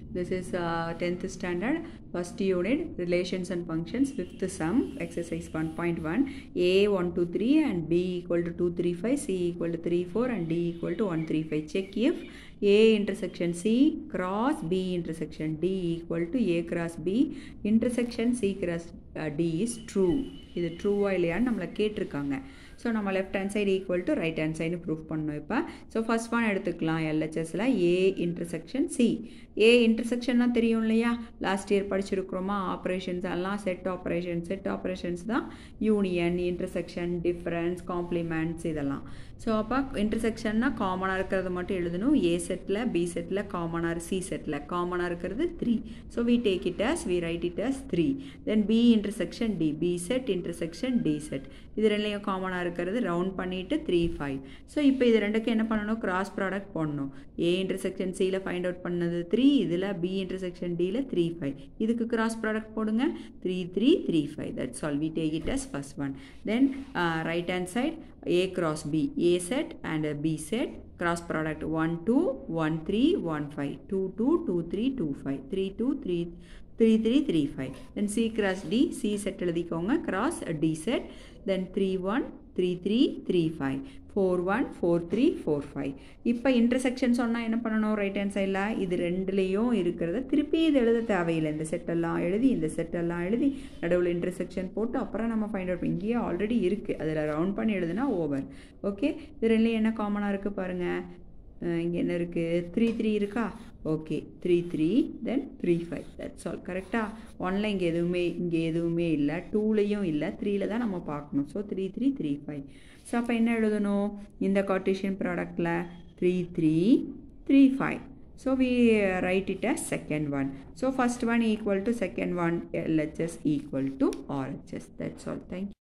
This is uh, 10th standard, first unit, relations and functions, fifth sum, exercise 1.1, A 1, 2, 3 and B equal to 2, 3, 5, C equal to 3, 4 and D equal to 1, 3, 5. Check if A intersection C cross B intersection D equal to A cross B intersection C cross uh, D is true. இது ட்ரூவா இல்லையான்னு நம்மளை கேட்டிருக்காங்க so நம்ம left hand side equal to right hand side proof பண்ணோம் இப்போ so first one எடுத்துக்கலாம் எல்ஹெச்எஸில் A intersection C A இன்டர்செக்ஷன்னா தெரியும் இல்லையா லாஸ்ட் இயர் படிச்சிருக்கிறோமா ஆப்ரேஷன்ஸ் எல்லாம் செட் ஆப்ரேஷன் செட் ஆப்ரேஷன்ஸ் தான் யூனியன் இன்டர்செக்ஷன் டிஃப்ரென்ஸ் காம்ப்ளிமெண்ட்ஸ் இதெல்லாம் ஸோ அப்போ இன்டர்செக்ஷன்னா காமனாக இருக்கிறது மட்டும் எழுதணும் ஏ செட்டில் பி செட்டில் காமனாக சி செட்டில் காமனாக இருக்கிறது three so we take it as we write it as three then B intersection D B set intersection D set இது ரெண்டுலையும் காமனாக இருக்கிறது ரவுண்ட் பண்ணிவிட்டு த்ரீ ஃபைவ் ஸோ இப்போ இது ரெண்டுக்கும் என்ன பண்ணணும் கிராஸ் ப்ராடக்ட் போடணும் ஏ இன்டர்செக்ஷன் சியில் ஃபைண்ட் அவுட் பண்ணது த்ரீ இதில் பி இன்டர்செக்ஷன் டியில் த்ரீ ஃபைவ் இதுக்கு கிராஸ் ப்ராடக்ட் போடுங்க three three three five that's all we take it as first one then right hand side A cross B, A set and a B set, cross product 1, 2, 1, 3, 1, 5, 2, 2, 2, 3, 2, 5, 3, 2, 3, 3, 3, 3, 5. Then C cross D, C set எழுதிக்கோங்க, cross D set, then 3, 1, 3, 3, 3, 5, 4, 1, 4, 3, 4, 5. இப்போ intersection சொன்னால் என்ன பண்ணணும் right hand சைடில் இது ரெண்டுலேயும் இருக்கிறத திருப்பி இது எழுத தேவையில்லை இந்த செட்டெல்லாம் எழுதி இந்த செட்டெல்லாம் எழுதி நடுவில் இன்டர்செக்ஷன் போட்டு அப்புறம் நம்ம ஃபைண்ட் அவுட் இங்கேயே ஆல்ரெடி இருக்குது அதில் ரவுண்ட் பண்ணி எழுதுனா ஓவர் ஓகே இது ரெண்டுலேயும் என்ன காமனாக இருக்குது பாருங்கள் இங்கே என்ன இருக்குது த்ரீ த்ரீ இருக்கா okay three three then three five that's all கரெக்டாக ஒன்ல இங்கே எதுவுமே இங்கே எதுவுமே இல்லை டூலையும் இல்லை த்ரீல தான் நம்ம பார்க்கணும் so three three three five so அப்போ என்ன எழுதணும் இந்த கார்டேஷியன் ப்ராடக்டில் three three three five So we write it as second one. So first one equal to second one LHS equal to RHS. That's all. Thank you.